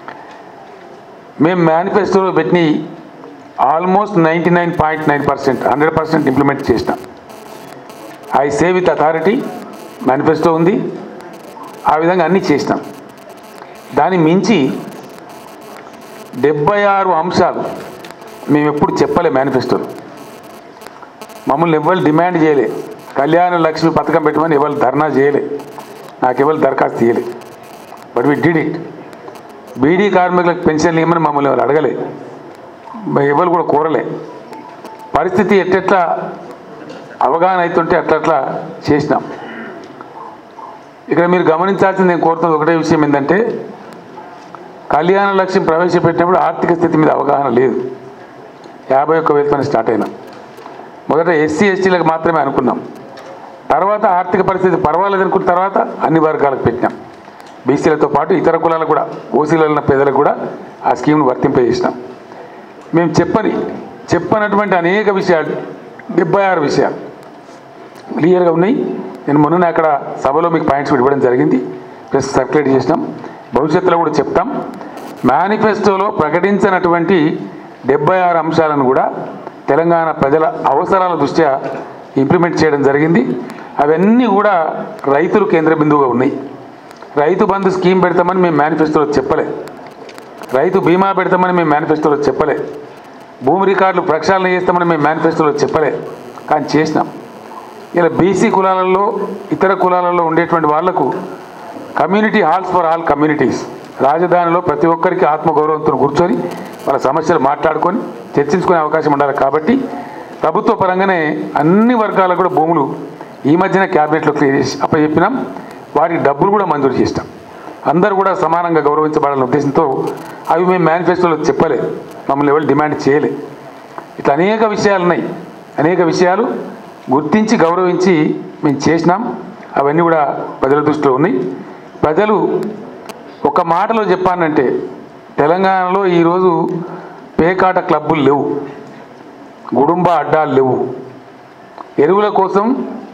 మేము మేనిఫెస్టోలో పెట్టిన almost ninety nine point nine percent hundred percent implement చేసినాం I say with authority manifesto ఉంది ఆ విధంగా అన్నీ చేసినాం దాన్ని మించి డెబ్బై ఆరు అంశాలు మేము ఎప్పుడు చెప్పలే మేనిఫెస్టోలో మమ్మల్ని ఎవరు డిమాండ్ చేయలే కళ్యాణ లక్ష్మి పథకం పెట్టమని ఎవరు ధర్నా చేయలే నాకు ఎవరు దరఖాస్తు చేయలే but we did it beedi కార్మికులకు పెన్షన్లు ఇవ్వమని మమ్మల్ని ఎవరు అడగలే మరి ఎవరు కూడా కోరలే పరిస్థితి ఎట్టెట్లా అవగాహన అవుతుంటే అట్లట్లా చేసినాం ఇక్కడ మీరు గమనించాల్సింది నేను కోరుతున్నది ఒకటే విషయం ఏంటంటే కళ్యాణ లక్ష్యం ప్రవేశపెట్టినప్పుడు ఆర్థిక స్థితి మీద అవగాహన లేదు యాభై ఒక్క వేలతోనే స్టార్ట్ అయినాం మొదట ఎస్సీ ఎస్టీలకు మాత్రమే అనుకున్నాం తర్వాత ఆర్థిక పరిస్థితి పర్వాలేదు అనుకున్న తర్వాత అన్ని వర్గాలకు పెట్టినాం బీసీలతో పాటు ఇతర కులాలకు కూడా ఓసీలలో ఉన్న పేదలకు కూడా ఆ స్కీమ్ను వర్తింపజేసినాం మేము చెప్పని చెప్పనటువంటి అనేక విషయాలు డెబ్బై ఆరు విషయాలు క్లియర్గా ఉన్నాయి నేను మొన్న అక్కడ సభలో మీకు పాయింట్స్ కూడా ఇవ్వడం జరిగింది ప్లస్ సర్క్యులేట్ చేసినాం భవిష్యత్తులో కూడా చెప్తాం మేనిఫెస్టోలో ప్రకటించినటువంటి డెబ్బై ఆరు అంశాలను కూడా తెలంగాణ ప్రజల అవసరాల దృష్ట్యా ఇంప్లిమెంట్ చేయడం జరిగింది అవన్నీ కూడా రైతులు కేంద్ర బిందువుగా ఉన్నాయి రైతు బంధు స్కీమ్ పెడతామని మేము మేనిఫెస్టోలో చెప్పలే రైతు బీమా పెడతామని మేము మేనిఫెస్టోలో చెప్పలే భూమి రికార్డులు ప్రక్షాళన చేస్తామని మేము మేనిఫెస్టోలో చెప్పలే కానీ చేసినాం ఇలా బీసీ కులాలలో ఇతర కులాలలో ఉండేటువంటి వాళ్లకు community halls for all communities రాజధానిలో ప్రతి ఒక్కరికి ఆత్మగౌరవంతో కూర్చొని వాళ్ళ సమస్యలు మాట్లాడుకొని చర్చించుకునే అవకాశం ఉండాలి కాబట్టి ప్రభుత్వ పరంగానే అన్ని వర్గాలకు కూడా భూములు ఈ మధ్యన క్యాబినెట్లో క్లియర్ చేసి అప్పచెప్పినాం వాటికి డబ్బులు కూడా మంజూరు చేస్తాం అందరూ కూడా సమానంగా గౌరవించబడాలనే ఉద్దేశంతో అవి మేము మేనిఫెస్టోలో చెప్పలే మమ్మల్ని ఎవరు డిమాండ్ చేయలే ఇట్లా అనేక విషయాలు ఉన్నాయి అనేక విషయాలు గుర్తించి గౌరవించి మేము చేసినాం అవన్నీ కూడా ప్రజల దృష్టిలో ఉన్నాయి ప్రజలు ఒక మాటలో చెప్పానంటే తెలంగాణలో ఈరోజు పేకాట క్లబ్బులు లేవు గుడుంబ అడ్డాలు లేవు ఎరువుల కోసం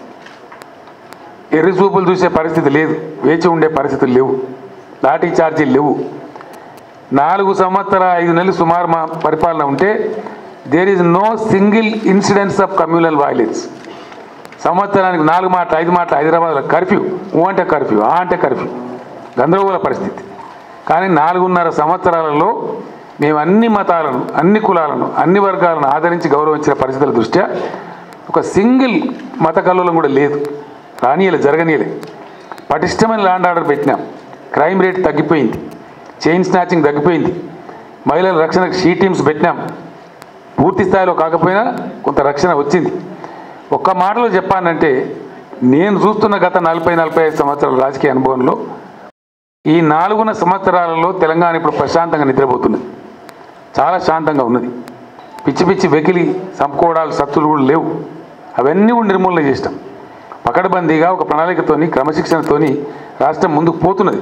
ఎర్రి చూపులు చూసే పరిస్థితి లేదు వేచి ఉండే పరిస్థితులు లేవు లాఠీ ఛార్జీలు లేవు నాలుగు సంవత్సర ఐదు నెలలు సుమారు మా పరిపాలన ఉంటే there is no single incidents of communal violence సంవత్సరానికి నాలుగు మాటలు ఐదు మాటలు హైదరాబాద్లో కర్ఫ్యూ ఊ అంటే కర్ఫ్యూ ఆ అంటే కర్ఫ్యూ గందరగోళ పరిస్థితి కానీ నాలుగున్నర సంవత్సరాలలో మేము అన్ని మతాలను అన్ని కులాలను అన్ని వర్గాలను ఆదరించి గౌరవించిన పరిస్థితుల దృష్ట్యా ఒక సింగిల్ మత కల్లోలం కూడా లేదు రానియలే జరగనీయలే పటిష్టమైన ల్యాండ్ ఆర్డర్ పెట్టినాం క్రైమ్ రేట్ తగ్గిపోయింది చైన్ స్నాచింగ్ తగ్గిపోయింది మహిళల రక్షణకు షీ టీమ్స్ పెట్టినాం పూర్తి స్థాయిలో కాకపోయినా కొంత రక్షణ వచ్చింది ఒక్క మాటలో చెప్పానంటే నేను చూస్తున్న గత నలభై నలభై ఐదు సంవత్సరాల రాజకీయ అనుభవంలో ఈ నాలుగున్న సంవత్సరాలలో తెలంగాణ ఇప్పుడు ప్రశాంతంగా నిద్రపోతున్నది చాలా శాంతంగా ఉన్నది పిచ్చి పిచ్చి వెకిలి సంపుకోవడాలు సత్తులు కూడా లేవు అవన్నీ కూడా నిర్మూలన చేసినాం పకడ్బందీగా ఒక ప్రణాళికతోని క్రమశిక్షణతోని రాష్ట్రం ముందుకు పోతున్నది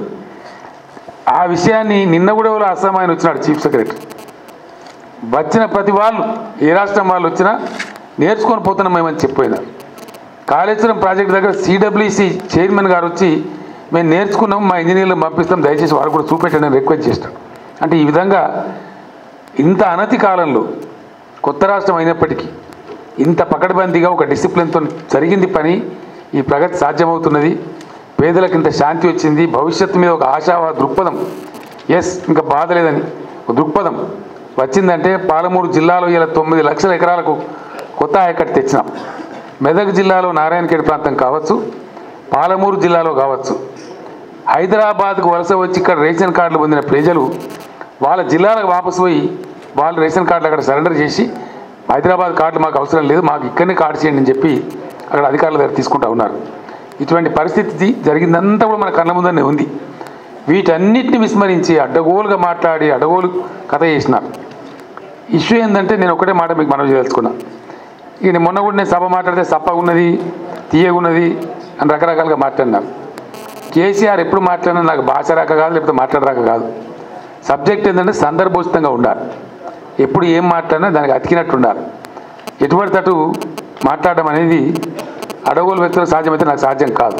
ఆ విషయాన్ని నిన్న కూడా ఎవరో అస్సాం ఆయన వచ్చినాడు చీఫ్ సెక్రటరీ వచ్చిన ప్రతి వాళ్ళు ఏ రాష్ట్రం వాళ్ళు వచ్చినా నేర్చుకొని పోతున్నాం మేమని చెప్పిపోయినారు కాళేశ్వరం ప్రాజెక్ట్ దగ్గర సిడబ్ల్యూసి చైర్మన్ గారు వచ్చి మేము నేర్చుకున్నాం మా ఇంజనీర్లు పంపిస్తాం దయచేసి వారు కూడా చూపెట్టండి అని రిక్వెస్ట్ చేస్తాం అంటే ఈ విధంగా ఇంత అనతి కాలంలో కొత్త రాష్ట్రం అయినప్పటికీ ఇంత పకడ్బందీగా ఒక డిసిప్లిన్తో జరిగింది పని ఈ ప్రగతి సాధ్యమవుతున్నది పేదలకు ఇంత శాంతి వచ్చింది భవిష్యత్తు మీద ఒక ఆశావా దృక్పథం ఎస్ ఇంకా బాధ లేదని ఒక దృక్పథం వచ్చిందంటే పాలమూరు జిల్లాలో ఇలా తొమ్మిది లక్షల ఎకరాలకు కొత్త ఆయకట్టు తెచ్చినాం మెదక్ జిల్లాలో నారాయణఖేడ్ ప్రాంతం కావచ్చు పాలమూరు జిల్లాలో కావచ్చు హైదరాబాద్కు వలస వచ్చి ఇక్కడ రేషన్ కార్డులు పొందిన ప్రజలు వాళ్ళ జిల్లాలకు వాపసు పోయి వాళ్ళు రేషన్ కార్డులు అక్కడ సరెండర్ చేసి హైదరాబాద్ కార్డులు మాకు అవసరం లేదు మాకు ఇక్కడనే కార్డు చేయండి అని చెప్పి అక్కడ అధికారుల దగ్గర తీసుకుంటా ఉన్నారు ఇటువంటి పరిస్థితి జరిగిందంతా కూడా మన కళ్ళ ముందరనే ఉంది వీటన్నిటిని విస్మరించి అడ్డగోలుగా మాట్లాడి అడ్డగోలు కథ చేసినారు ఇష్యూ ఏంటంటే నేను ఒకటే మాట మీకు మనవి చేయదలుచుకున్నా ఇక నేను మొన్న కూడా నేను సభ మాట్లాడితే సప్పగా ఉన్నది తీయగా ఉన్నది అని రకరకాలుగా మాట్లాడినాను కేసీఆర్ ఎప్పుడు మాట్లాడినా నాకు భాష రాక కాదు లేకపోతే మాట్లాడరాక కాదు సబ్జెక్ట్ ఏంటంటే సందర్భోచితంగా ఉండాలి ఎప్పుడు ఏం మాట్లాడినా దానికి అతికినట్టు ఉండాలి ఎటువంటి తటు మాట్లాడడం అనేది అడగోలు వ్యక్తులకు సాధ్యమైతే నాకు సాధ్యం కాదు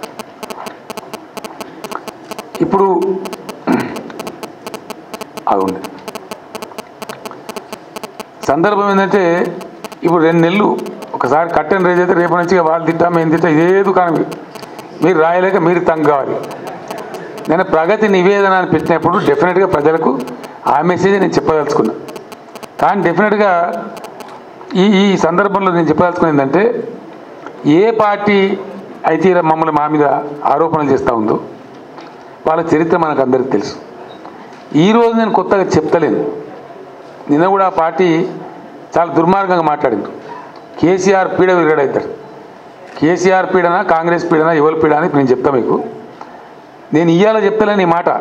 ఇప్పుడు అది ఉంది సందర్భం ఏంటంటే ఇప్పుడు రెండు నెలలు ఒకసారి కట్టెన్ రేజ్ అయితే రేపు నుంచి ఇక వాళ్ళు తింటాం మేము తింటాం ఇదే దుకాణం మీరు రాయలేక మీరు తంగ కావాలి నేను ప్రగతి నివేదన అని పెట్టినప్పుడు డెఫినెట్గా ప్రజలకు ఆ మెసేజ్ నేను చెప్పదలుచుకున్నా కానీ డెఫినెట్గా ఈ ఈ సందర్భంలో నేను చెప్పదలుచుకున్నది ఏంటంటే ఏ పార్టీ అయితే ఇలా మమ్మల్ని మా మీద ఆరోపణలు చేస్తూ ఉందో వాళ్ళ చరిత్ర మనకు అందరికీ తెలుసు ఈరోజు నేను కొత్తగా చెప్తలేను నిన్న కూడా ఆ పార్టీ చాలా దుర్మార్గంగా మాట్లాడింది కేసీఆర్ పీడ విరగడవుతారు కేసీఆర్ పీడన కాంగ్రెస్ పీడన ఎవరి పీడ అని నేను చెప్తా మీకు నేను ఇయ్యాల చెప్తలేను ఈ మాట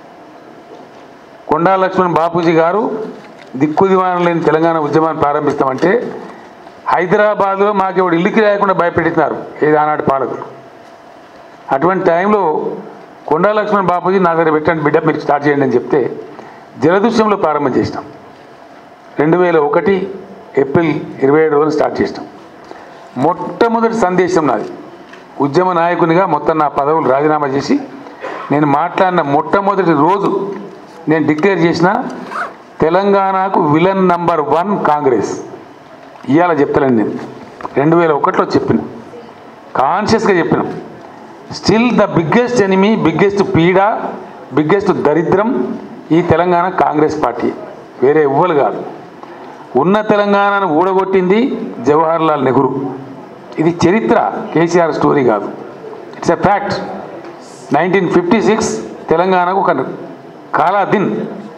కొండా లక్ష్మణ్ బాపూజీ గారు దిక్కు దివాణం లేని తెలంగాణ ఉద్యమాన్ని ప్రారంభిస్తామంటే హైదరాబాద్లో మాకు ఎవడు ఇల్లుకి లేకుండా భయపెట్టినారు ఏది ఆనాటి పాలకులు అటువంటి టైంలో కొండా లక్ష్మణ్ బాపూజీ నా దగ్గర పెట్టండి బిడ్డ మీరు స్టార్ట్ చేయండి అని చెప్తే జలదృశ్యంలో ప్రారంభం చేసినాం రెండు వేల ఒకటి ఏప్రిల్ ఇరవై ఏడు రోజున స్టార్ట్ చేసినాం మొట్టమొదటి సందేశం నాది ఉద్యమ నాయకునిగా మొత్తం నా పదవులు రాజీనామా చేసి నేను మాట్లాడిన మొట్టమొదటి రోజు నేను డిక్లేర్ చేసిన తెలంగాణకు విలన్ నంబర్ వన్ కాంగ్రెస్ ఇవాళ చెప్తలేను నేను రెండు వేల ఒకటిలో చెప్పిన కాన్షియస్గా చెప్పిన still the biggest enemy biggest పీడ బిగ్గెస్ట్ దరిద్రం ఈ తెలంగాణ కాంగ్రెస్ పార్టీ వేరే ఎవ్వరు కాదు ఉన్న తెలంగాణను ఊడగొట్టింది జవహర్లాల్ నెహ్రూ ఇది చరిత్ర కేసీఆర్ స్టోరీ కాదు it's a fact nineteen fifty six తెలంగాణకు ఒక కాలాదిన్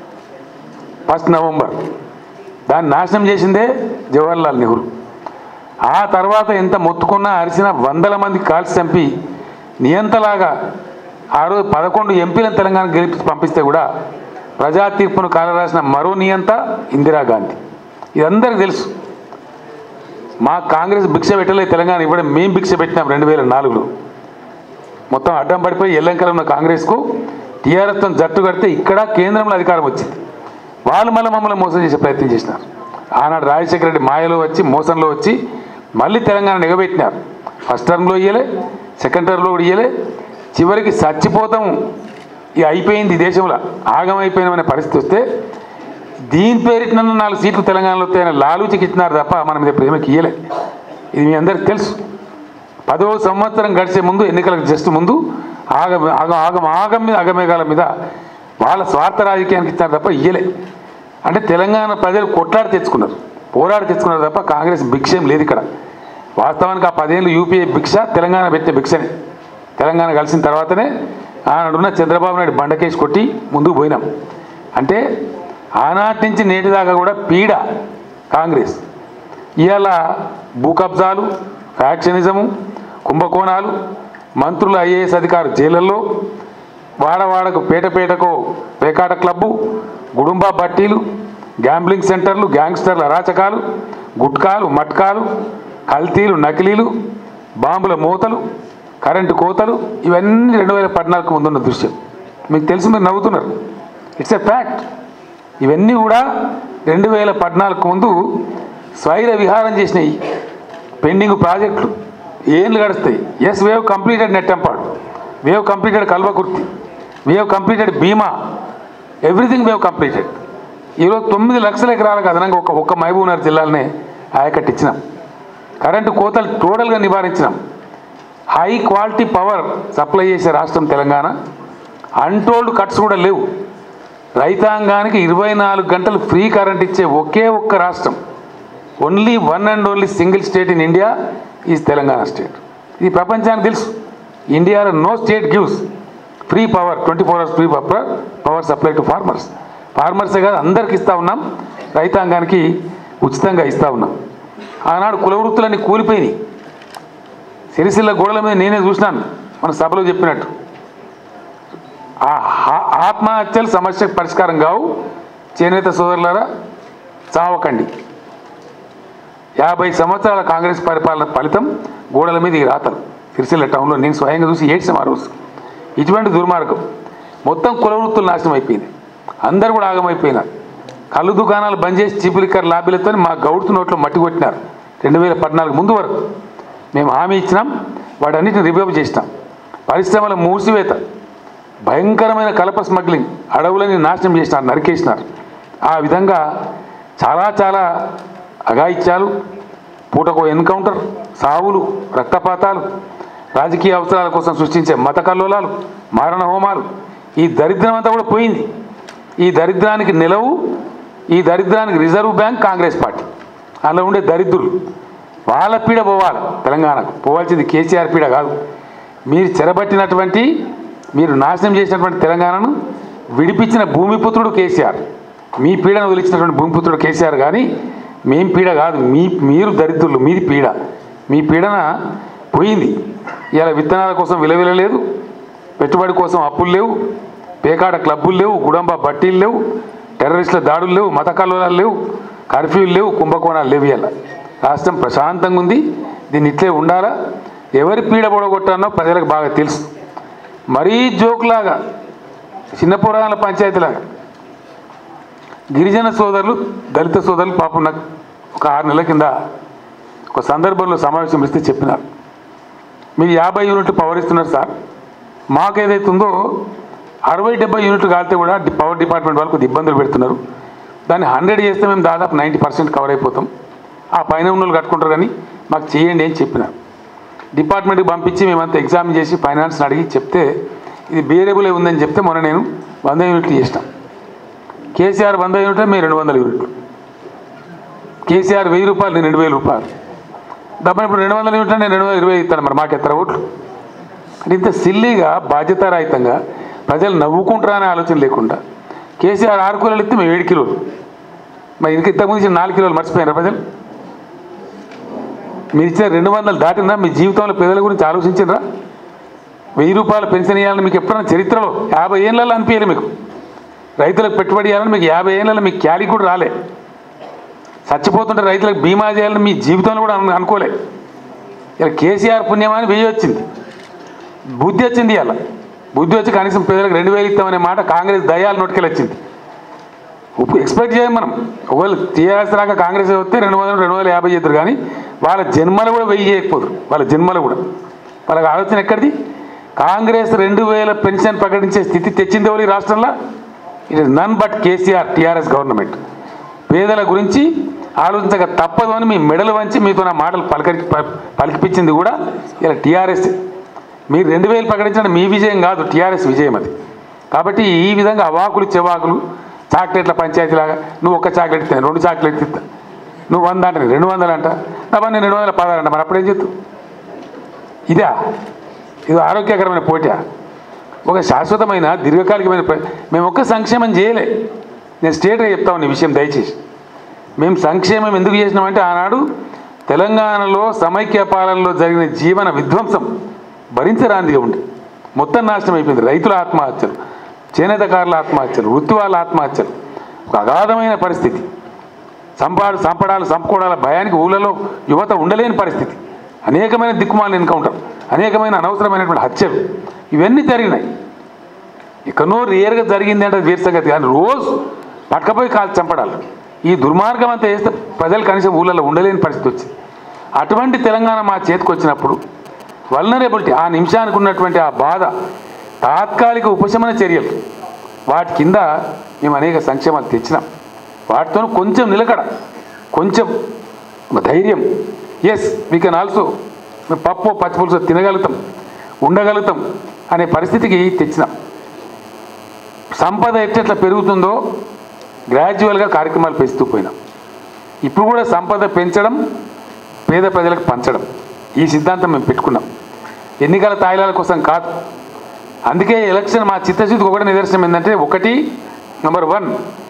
ఫస్ట్ నవంబర్ దాన్ని నాశనం చేసిందే జవహర్లాల్ నెహ్రూ ఆ తర్వాత ఎంత మొత్తుకున్నా అరిసినా వందల మంది కాల్చి చంపి నియంతలాగా ఆ రోజు పదకొండు ఎంపీలను తెలంగాణ గెలిపి పంపిస్తే కూడా ప్రజా తీర్పును కాలరాసిన మరో నియంత ఇందిరాగాంధీ ఇదందరికీ తెలుసు మా కాంగ్రెస్ భిక్ష పెట్టలే తెలంగాణ ఇవ్వడం మేము భిక్ష పెట్టినాం రెండు వేల నాలుగులో మొత్తం అడ్డం పడిపోయి ఎల్లంకల ఉన్న కాంగ్రెస్కు టీఆర్ఎస్తో జట్టు కడితే ఇక్కడ కేంద్రంలో అధికారం వచ్చింది వాళ్ళు మళ్ళీ మమ్మల్ని మోసం చేసే ప్రయత్నం చేసినారు ఆనాడు రాజశేఖర రెడ్డి మాయలో వచ్చి మోసంలో వచ్చి మళ్ళీ తెలంగాణ నిగబెట్టినారు ఫస్ట్ టర్మ్లో ఇయ్యలే సెకండ్ టర్మ్లో కూడా ఇయ్యలే చివరికి చచ్చిపోతాం ఇక అయిపోయింది ఈ దేశంలో ఆగమైపోయినామనే పరిస్థితి వస్తే దీని పేరిట నాలుగు సీట్లు తెలంగాణలో వస్తాయని లాలూచికి ఇచ్చినారు తప్ప మన మీద ప్రేమకి ఇయ్యలే ఇది మీ అందరికి తెలుసు పదవ సంవత్సరం గడిచే ముందు ఎన్నికలకు జస్ట్ ముందు ఆగమ ఆగం ఆగం ఆగం మీద అగమేఘాల మీద వాళ్ళ స్వార్థ రాజకీయానికి ఇచ్చారు తప్ప ఇయ్యలే అంటే తెలంగాణ ప్రజలు కొట్లాడి తెచ్చుకున్నారు పోరాడి తెచ్చుకున్నారు తప్ప కాంగ్రెస్ భిక్ష ఏం లేదు ఇక్కడ వాస్తవానికి ఆ పదేళ్ళు యూపీఏ భిక్ష తెలంగాణ పెట్టిన భిక్షనే తెలంగాణ కలిసిన తర్వాతనే ఆనాడున్న చంద్రబాబు నాయుడు బండకేసి కొట్టి ముందుకు పోయినాం అంటే ఆనాటి నుంచి నేటి దాకా కూడా పీడ కాంగ్రెస్ ఇవాళ భూ కబ్జాలు ఫ్యాక్షనిజము కుంభకోణాలు మంత్రులు ఐఏఎస్ అధికారు జైళ్ళల్లో వాడవాడకు పేట పేటకు పేకాట క్లబ్బు గుడుంబా బట్టీలు గ్యాంబ్లింగ్ సెంటర్లు గ్యాంగ్స్టర్ల అరాచకాలు గుట్కాలు మట్కాలు కల్తీలు నకిలీలు బాంబుల మూతలు కరెంటు కోతలు ఇవన్నీ రెండు వేల పద్నాలుగు ముందున్న దృశ్యం మీకు తెలుసు మీరు నవ్వుతున్నారు ఇట్స్ ఎ ఫ్యాక్ట్ ఇవన్నీ కూడా రెండు వేల పద్నాలుగు ముందు స్వైర విహారం చేసినాయి పెండింగ్ ప్రాజెక్టులు ఏళ్ళు గడుస్తాయి yes we've completed Nettampadu we've completed Kalwakurthy we've completed Bhima everything we've completed ఈరోజు తొమ్మిది లక్షల ఎకరాలకు అదనంగా ఒక ఒక్క మహబూబ్నగర్ జిల్లాలనే ఆయకట్టు ఇచ్చినాం కరెంటు కోతలు టోటల్గా నివారించినాం హై క్వాలిటీ పవర్ సప్లై చేసే రాష్ట్రం తెలంగాణ అన్టోల్డ్ కట్స్ కూడా లేవు రైతాంగానికి ఇరవై నాలుగు గంటలు ఫ్రీ కరెంట్ ఇచ్చే ఒకే ఒక్క రాష్ట్రం only one and only single state in India is Telangana state ఇది ప్రపంచానికి తెలుసు ఇండియాలో no state gives free power twenty four hours free power power supply to farmers ఫార్మర్సే కాదు అందరికి ఇస్తూ ఉన్నాం రైతాంగానికి ఉచితంగా ఇస్తూ ఉన్నాం ఆనాడు కుల వృత్తులన్నీ కూలిపోయినాయి సిరిసిల్ల గోడల మీద నేనే చూసినాను మన సభలో చెప్పినట్టు ఆ హా- ఆత్మహత్యలు సమస్యకు పరిష్కారం కావు చేనేత సోదరులారా చావకండి యాభై సంవత్సరాల కాంగ్రెస్ పరిపాలన ఫలితం గోడల మీద ఈ రాతలు సిరిసిల్ల టౌన్లో నేను స్వయంగా చూసి ఏడ్చాం ఆ రోజు ఇటువంటి దుర్మార్గం మొత్తం కుల వృత్తులు నాశనం అయిపోయింది అందరు కూడా ఆగమైపోయినారు కళ్ళు దుకాణాలు బంద్ చేసి చీపు లిక్కర్ లాబీలతో మా గౌడ్తు నోట్లో మట్టి కొట్టినారు రెండు వేల పద్నాలుగు ముందు వరకు మేము హామీ ఇచ్చినాం వాటన్నిటిని రివైవ్ చేసినాం పరిశ్రమల మూసివేత భయంకరమైన కలప స్మగ్లింగ్ అడవులని నాశనం చేసినారు నరికేసినారు ఆ విధంగా చాలా చాలా అఘాయిత్యాలు పూటకో ఎన్కౌంటర్ సావులు రక్తపాతాలు రాజకీయ అవసరాల కోసం సృష్టించే మత కల్లోలాలు మారణ హోమాలు ఈ దరిద్రం అంతా కూడా పోయింది ఈ దరిద్రానికి నిలవు ఈ దరిద్రానికి రిజర్వ్ బ్యాంక్ కాంగ్రెస్ పార్టీ అందులో ఉండే దరిద్రులు వాళ్ళ పీడ పోవాలి తెలంగాణకు పోవాల్సింది కేసీఆర్ పీడ కాదు మీరు చెరబట్టినటువంటి మీరు నాశనం చేసినటువంటి తెలంగాణను విడిపించిన భూమిపుత్రుడు కేసీఆర్ మీ పీడను వదిలించినటువంటి భూమిపుత్రుడు కేసీఆర్ కానీ మేం పీడ కాదు మీ మీరు దరిద్రులు మీది పీడ మీ పీడన పోయింది ఇలా విత్తనాల కోసం విలువలేదు పెట్టుబడి కోసం అప్పులు లేవు పేకాట క్లబ్బులు లేవు గుడంబ బట్టీలు లేవు టెర్రరిస్టుల దాడులు లేవు మత కలవరాలు లేవు కర్ఫ్యూలు లేవు కుంభకోణాలు లేవు ఇలా రాష్ట్రం ప్రశాంతంగా ఉంది దీన్ని ఇట్లే ఉండాలా ఎవరి పీడ పొడగొట్టానో ప్రజలకు బాగా తెలుసు మరీ జోకులాగా చిన్న పురాణాల పంచాయతీలాగా గిరిజన సోదరులు దళిత సోదరులు పాపం నాకు ఒక ఆరు నెలల కింద ఒక సందర్భంలో సమావేశం ఇస్తే చెప్పినారు మీరు యాభై యూనిట్లు పవర్ ఇస్తున్నారు సార్ మాకు ఏదైతే ఉందో అరవై డెబ్బై యూనిట్లు కాలితే కూడా డి- పవర్ డిపార్ట్మెంట్ వాళ్ళకు కొద్ది ఇబ్బందులు పెడుతున్నారు దాన్ని హండ్రెడ్ చేస్తే మేము దాదాపు నైంటీ పర్సెంట్ కవర్ అయిపోతాం ఆ పైన ఉన్న వాళ్ళు కట్టుకుంటారు కానీ మాకు చేయండి అని చెప్పినారు డిపార్ట్మెంట్కి పంపించి మేమంతా ఎగ్జామ్ చేసి ఫైనాన్స్ని అడిగి చెప్తే ఇది బేరేబులే ఉందని చెప్తే మొన్న నేను వంద యూనిట్లు చేసినాం కేసీఆర్ వంద యూనిట్లు మేము రెండు వందల యూనిట్లు కేసీఆర్ వెయ్యి రూపాయలు నేను రెండు వేల రూపాయలు డబ్బులు ఇప్పుడు రెండు వందల యూనిట్లు నేను రెండు వందల ఇరవై ఇస్తాను మరి మాకు ఎత్తర ఓట్లు అంటే ఇంత సిల్లీగా బాధ్యతారాహితంగా ప్రజలు నవ్వుకుంటారా అనే ఆలోచన లేకుండా కేసీఆర్ ఆరు కిలోలు ఇస్తే మేము ఏడు కిలోలు మరి ఇంక ఇంతకుముందు ఇచ్చిన నాలుగు కిలోలు మర్చిపోయినారా ప్రజలు మీరు ఇచ్చిన రెండు వందలు దాటినా మీ జీవితంలో పేదల గురించి ఆలోచించినరా వెయ్యి రూపాయల పెన్షన్ ఇవ్వాలని మీకు ఎప్పుడైనా చరిత్రలో యాభై ఏళ్ళలో అనిపించాలి మీకు రైతులకు పెట్టుబడి ఇవ్వాలని మీకు యాభై ఏళ్ళలో మీకు క్యారీ కూడా రాలే చచ్చిపోతుంటే రైతులకు బీమా చేయాలని మీ జీవితంలో కూడా అను- అనుకోలే ఇలా కేసీఆర్ పుణ్యమాని వెయ్యి వచ్చింది బుద్ధి వచ్చింది ఇలా బుద్ధి వచ్చి కనీసం పేదలకు రెండు వేలు ఇస్తామనే మాట కాంగ్రెస్ దయాలు నోటికెళ్ళి వచ్చింది ఇప్పుడు ఎక్స్పెక్ట్ చేయం మనం ఒకవేళ టీఆర్ఎస్ రాక కాంగ్రెస్ వస్తే రెండు వందలు రెండు వందల యాభై చేద్దరు కానీ వాళ్ళ జన్మలు కూడా వెయ్యి చేయకపోదురు వాళ్ళ జన్మలు కూడా వాళ్ళకి ఆలోచన ఎక్కడిది కాంగ్రెస్ రెండు వేల పెన్షన్ ప్రకటించే స్థితి తెచ్చింది ఎవరు ఈ రాష్ట్రంలో it is none but KCR TRS government పేదల గురించి ఆలోచించక తప్పదు అని మీ మెడలు వంచి మీతో నా మాటలు పలకరి ప- పలికిపించింది కూడా ఇలా టీఆర్ఎస్ మీరు రెండు వేలు ప్రకటించడం మీ విజయం కాదు టీఆర్ఎస్ విజయం అది కాబట్టి ఈ విధంగా అవాకులు చెవాకులు చాక్లెట్ల పంచాయతీలాగా నువ్వు ఒక్క చాక్లెట్ ఇస్తా రెండు చాక్లెట్ ఇస్తా నువ్వు వంద అంటే నేను రెండు వందలు అంట తప్ప నేను రెండు వందల పదహారు అంట మరి అప్పుడేం చెప్తావు ఇదా ఇది ఆరోగ్యకరమైన పోటీ ఒక శాశ్వతమైన దీర్ఘకాలికమైన ప్ర- మేము ఒక్క సంక్షేమం చేయలే నేను స్టేట్గా చెప్తా ఉన్నా ఈ విషయం దయచేసి మేము సంక్షేమం ఎందుకు చేసినామంటే ఆనాడు తెలంగాణలో సమైక్య పాలనలో జరిగిన జీవన విధ్వంసం భరించరాందిగా ఉంది మొత్తం నాశనం అయిపోయింది రైతుల ఆత్మహత్యలు చేనేతకారుల ఆత్మహత్యలు వృత్తి వాళ్ళ ఆత్మహత్యలు ఒక అగాధమైన పరిస్థితి సంపాడు సంపడాలు సంపుకోవడాల భయానికి ఊళ్ళలో యువత ఉండలేని పరిస్థితి అనేకమైన దిక్కుమాల ఎన్కౌంటర్ అనేకమైన అనవసరమైనటువంటి హత్యలు ఇవన్నీ జరిగినాయి ఎక్కడో రేర్గా జరిగింది అంటే వేరు సంగతి కానీ రోజు పట్టుకపోయి కాల్చి చంపడాలి ఈ దుర్మార్గం అంతా వేస్తే ప్రజలు కనీసం ఊళ్ళలో ఉండలేని పరిస్థితి వచ్చింది అటువంటి తెలంగాణ మా చేతికి వచ్చినప్పుడు వల్నరేబిలిటీ ఆ నిమిషానికి ఉన్నటువంటి ఆ బాధ తాత్కాలిక ఉపశమన చర్యలు వాటి కింద మేము అనేక సంక్షేమాలు తెచ్చినాం వాటితో కొంచెం నిలకడ కొంచెం ఒక ధైర్యం ఎస్ వీ కెన్ ఆల్సో మేము పప్పు పచ్చిపులుసు తినగలుగుతాం ఉండగలుగుతాం అనే పరిస్థితికి తెచ్చినాం సంపద ఎట్లెట్లా పెరుగుతుందో గ్రాడ్యువల్గా కార్యక్రమాలు పెంచుతూ పోయినాం ఇప్పుడు కూడా సంపద పెంచడం పేద ప్రజలకు పంచడం ఈ సిద్ధాంతం మేము పెట్టుకున్నాం ఎన్నికల తాయిలాల కోసం కాదు అందుకే ఎలక్షన్ మా చిత్తశుద్ధికి ఒకటి నిదర్శనం ఏంటంటే ఒకటి నెంబర్ వన్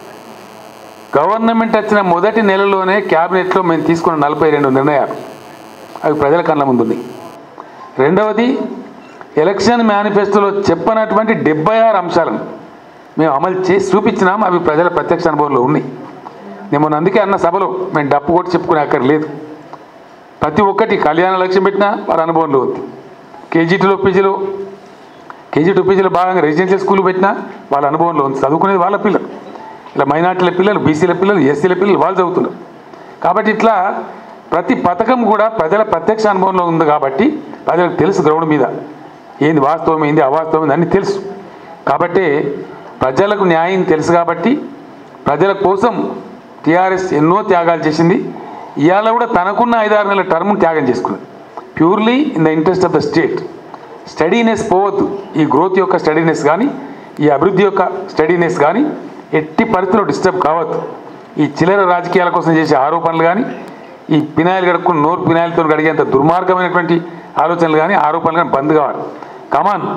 గవర్నమెంట్ వచ్చిన మొదటి నెలలోనే క్యాబినెట్లో మేము తీసుకున్న నలభై రెండు నిర్ణయాలు అవి ప్రజల కళ్ళ ముందు ఉన్నాయి రెండవది ఎలక్షన్ మేనిఫెస్టోలో చెప్పనటువంటి డెబ్బై ఆరు అంశాలను మేము అమలు చేసి చూపించినాం అవి ప్రజల ప్రత్యక్ష అనుభవంలో ఉన్నాయి నేను మొన్న అందుకే అన్న సభలో మేము డప్పు కొట్టి చెప్పుకునే అక్కర్లేదు ప్రతి ఒక్కటి కళ్యాణ లక్ష్యం పెట్టినా వారి అనుభవంలో ఉంది కేజీ టూలో పీజీలో కేజీ టూ పీజీలో భాగంగా రెసిడెన్షియల్ స్కూల్ పెట్టినా వాళ్ళ అనుభవంలో ఉంది చదువుకునేది వాళ్ళ పిల్లలు ఇలా మైనార్టీల పిల్లలు బీసీల పిల్లలు ఎస్సీల పిల్లలు వాళ్ళు చదువుతున్నారు కాబట్టి ఇట్లా ప్రతి పథకం కూడా ప్రజల ప్రత్యక్ష అనుభవంలో ఉంది కాబట్టి ప్రజలకు తెలుసు గ్రౌండ్ మీద ఏంది వాస్తవం ఏంది అవాస్తవం ఏంది అన్నీ తెలుసు కాబట్టి ప్రజలకు న్యాయం తెలుసు కాబట్టి ప్రజల కోసం టీఆర్ఎస్ ఎన్నో త్యాగాలు చేసింది ఇవాళ కూడా తనకున్న ఐదారు నెలల టర్మ్ త్యాగం చేసుకున్నది purely in the interest of the state steadiness పోవద్దు ఈ గ్రోత్ యొక్క స్టడీనెస్ కానీ ఈ అభివృద్ధి యొక్క స్టడీనెస్ కానీ ఎట్టి పరిస్థితుల్లో డిస్టర్బ్ కావద్దు ఈ చిల్లర రాజకీయాల కోసం చేసే ఆరోపణలు కానీ ఈ పినాయిలు గడుక్కుని నోరు పినాయిలతో గడిగేంత దుర్మార్గమైనటువంటి ఆలోచనలు కానీ ఆరోపణలు కానీ బంద్ కావాలి కమాన్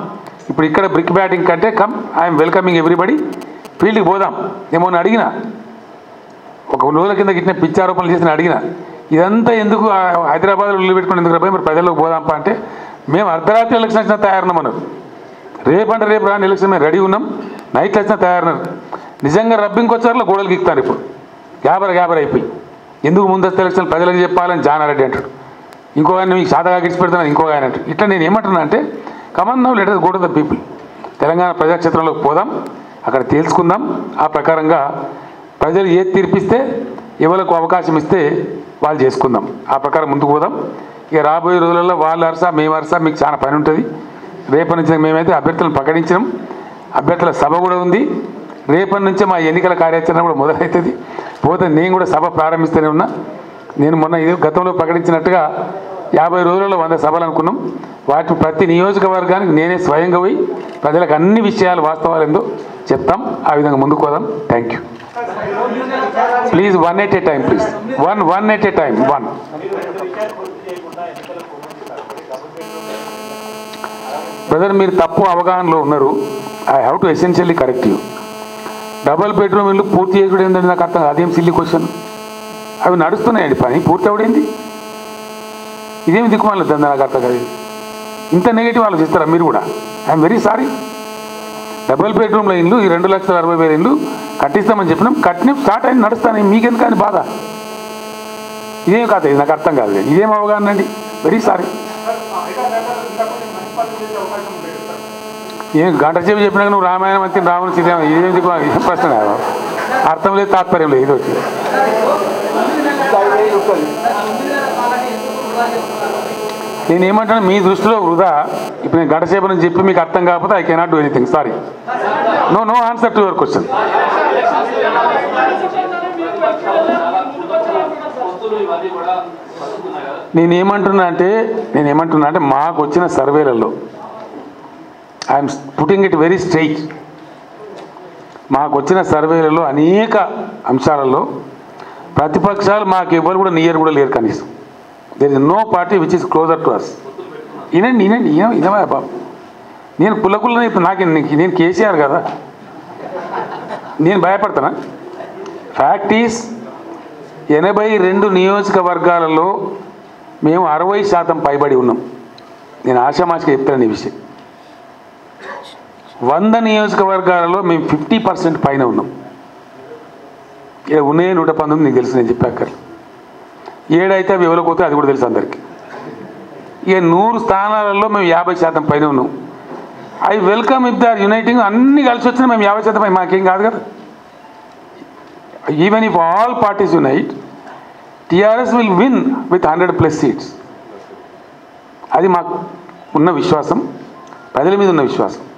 ఇప్పుడు ఇక్కడ బ్రిక్ బ్యాటింగ్ కంటే కమ్ ఐఎమ్ వెల్కమింగ్ ఎవ్రీబడి ఫీల్డ్కి పోదాం ఏమో అని అడిగిన ఒక రోజుల కింద గిట్టిన పిచ్చారోపణలు చేసిన అడిగిన ఇదంతా ఎందుకు ఆ హైదరాబాద్లో ఇల్లు పెట్టుకుని ఎందుకు రాబోయి మరి ప్రజల్లోకి పోదాంపా అంటే మేము అర్ధరాత్రి ఎలక్షన్ వచ్చినా తయారున్నాం అన్నారు రేపు అంటే రేపు రాని ఎలక్షన్ మేము రెడీ ఉన్నాం నైట్ వచ్చినా తయారున్నారు నిజంగా రబ్బింగ్ వచ్చారులో గోడలు గీక్తారు ఇప్పుడు గ్యాబర్ గ్యాబర్ అయిపోయి ఎందుకు ముందస్తు ఎలక్షన్ ప్రజలకు చెప్పాలని జానారెడ్డి అంటాడు ఇంకో ఆయన మీకు సాదాగా గిడిచి పెడుతున్నాను ఇంకో ఆయన అంటాడు ఇట్లా నేను ఏమంటున్నా అంటే come on now let us go to the people Telangana ప్రజాక్షేత్రంలోకి పోదాం అక్కడ తేల్చుకుందాం ఆ ప్రకారంగా ప్రజలు ఏది తీర్పిస్తే ఎవరికి అవకాశం ఇస్తే వాళ్ళు చేసుకుందాం ఆ ప్రకారం ముందుకు పోదాం ఇక రాబోయే రోజులలో వాళ్ళు అరసా మేము అరసా మీకు చాలా పని ఉంటుంది రేపటి నుంచి మేమైతే అభ్యర్థులను ప్రకటించినాం అభ్యర్థుల సభ కూడా ఉంది రేపటి నుంచి మా ఎన్నికల కార్యాచరణ కూడా మొదలవుతుంది పోతే నేను కూడా సభ ప్రారంభిస్తూనే ఉన్నా నేను మొన్న ఇది గతంలో ప్రకటించినట్టుగా యాభై రోజులలో వంద సభలు అనుకున్నాం వాటి ప్రతి నియోజకవర్గానికి నేనే స్వయంగా పోయి ప్రజలకు అన్ని విషయాలు వాస్తవాలు ఏందో చెప్తాం ఆ విధంగా ముందుకు పోదాం thank you please one at a time please one one at a time one brother మీరు తప్పు అవగాహనలో ఉన్నారు I have to essentially correct you double bedroom ఇల్లు పూర్తి చేసుడు ఏంటంటే నాకు అర్థం కాదు. అదేం సిల్లి క్వశ్చన్ అవి నడుస్తున్నాయండి పని పూర్తి అవడేంది ఇదేం దిక్కుమాలి దందా నాకు అర్థం కాదు ఇంత నెగిటివ్ ఆలోచిస్తారా మీరు కూడా ఐఎమ్ వెరీ సారీ డబుల్ బెడ్రూమ్ల ఇల్లు ఈ రెండు లక్షల అరవై వేల ఇల్లు కట్టిస్తామని చెప్పినాం కట్టిన స్టార్ట్ అయింది నడుస్తాను మీకెందుకు కానీ బాధ ఇదేం కాదు ఇది నాకు అర్థం కాదు ఇదేం అవగాహన అండి వెరీ సారీ ఏం గంట సేపు చెప్పినాక నువ్వు రామాయణం అంతే రాముని సీత ఇదేం దిక్కు ఇదేం ప్రశ్న కాదు అర్థం లేదు తాత్పర్యం లేదు ఇది వచ్చి నేను ఏమంటాను మీ దృష్టిలో వృధా ఇప్పుడు నేను గంట సేపు నుంచి చెప్పి మీకు అర్థం కాకపోతే I cannot do anything sorry no no answer to your question నేను ఏమంటున్నా అంటే నేను ఏమంటున్నా అంటే మాకు వచ్చిన సర్వేలలో I'm putting it very straight మాకు వచ్చిన సర్వేలలో అనేక అంశాలలో ప్రతిపక్షాలు మాకు ఎవరు కూడా నియర్ కూడా లేరు కనీసం there is no party which is closer to us వినండి వినండి ఇన ఇనవా బాబు నేను పుల్లకుల్లని ఇప్పుడు నాకు నేను కేసీఆర్ కదా నేను భయపడతానా ఫ్యాక్ట్ ఈస్ ఎనభై రెండు నియోజకవర్గాలలో మేము అరవై శాతం పైబడి ఉన్నాం నేను ఆశామాషిగా చెప్తాను ఈ విషయం వంద నియోజకవర్గాలలో మేము ఫిఫ్టీ పర్సెంట్ పైన ఉన్నాం ఇక్కడ ఉన్నాయి నూట పంతొమ్మిది నీకు తెలుసు నేను చెప్పాక ఏడైతే అవి ఎవరికి పోతే అది కూడా తెలుసు అందరికీ ఇక నూరు స్థానాలలో మేము యాభై శాతం పైన ఉన్నాం I welcome if they are uniting అన్ని కలిసి వచ్చినా మేము యాభై శాతం పై మాకేం కాదు కదా even if all parties unite TRS will win with hundred plus seats అది మాకు ఉన్న విశ్వాసం ప్రజల మీద ఉన్న విశ్వాసం